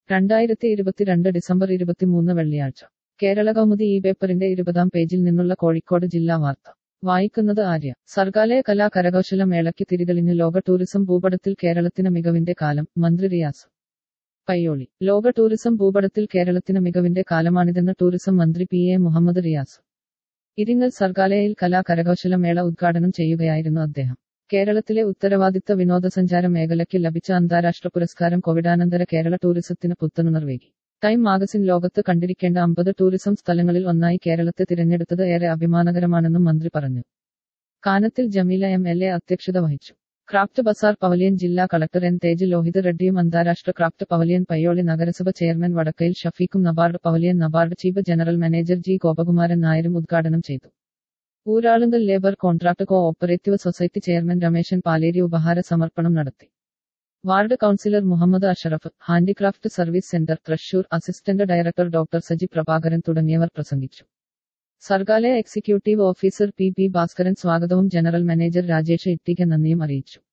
രണ്ടായിരത്തി ഇരുപത്തിരണ്ട് ഡിസംബർ ഇരുപത്തിമൂന്ന് വെള്ളിയാഴ്ച കേരള കൗമുദി ഈ പേപ്പറിന്റെ ഇരുപതാം പേജിൽ നിന്നുള്ള കോഴിക്കോട് ജില്ലാ വാർത്ത വായിക്കുന്നത് ആര്യ സർഗാലയ കലാ കരകൗശല മേളയ്ക്ക് തിരിതെളിഞ്ഞ് ലോക ടൂറിസം ഭൂപടത്തിൽ കേരളത്തിന് മികവിന്റെ കാലം മന്ത്രി റിയാസ് പയ്യോളി ലോക ടൂറിസം ഭൂപടത്തിൽ കേരളത്തിന് മികവിന്റെ കാലമാണിതെന്ന് ടൂറിസം മന്ത്രി പി എ മുഹമ്മദ് റിയാസ് ഇരിങ്ങൽ സർഗാലയയിൽ കലാ കരകൗശല മേള ഉദ്ഘാടനം ചെയ്യുകയായിരുന്നു അദ്ദേഹം കേരളത്തിലെ ഉത്തരവാദിത്ത വിനോദസഞ്ചാര മേഖലയ്ക്ക് ലഭിച്ച അന്താരാഷ്ട്ര പുരസ്കാരം കോവിഡാനന്തര കേരള ടൂറിസത്തിന് പുത്തനുണർവേകി ടൈം മാഗസിൻ ലോകത്ത് കണ്ടിരിക്കേണ്ട അമ്പത് ടൂറിസം സ്ഥലങ്ങളിൽ ഒന്നായി കേരളത്തെ തിരഞ്ഞെടുത്തത് ഏറെ അഭിമാനകരമാണെന്നും മന്ത്രി പറഞ്ഞു Kanathil Jameela M L A അധ്യക്ഷത വഹിച്ചു ക്രാഫ്റ്റ് ബസാർ പവലിയൻ ജില്ലാ കളക്ടർ എൻ തേജ് ലോഹിത് റെഡ്ഡിയും അന്താരാഷ്ട്ര ക്രാഫ്റ്റ് പവലിയൻ പയ്യോളി നഗരസഭ ചെയർമാൻ വടക്കയിൽ ഷഫീഖും NABARD pavilion NABARD chief general manager G Gopakumaran നായരും ഉദ്ഘാടനം ചെയ്തു Uralungal labour contract co operative society chairman Ramesan Paleri ഉപഹാര സമർപ്പണം നടത്തി ward councillor Muhammad Ashraf handicraft service centre Thrissur assistant director doctor Saji Prabhakaran തുടങ്ങിയവർ പ്രസംഗിച്ചു Sargalaya executive officer P P Bhaskaran സ്വാഗതവും ജനറൽ മാനേജർ രാജേഷ് ഇട്ടിക നന്ദിയും അറിയിച്ചു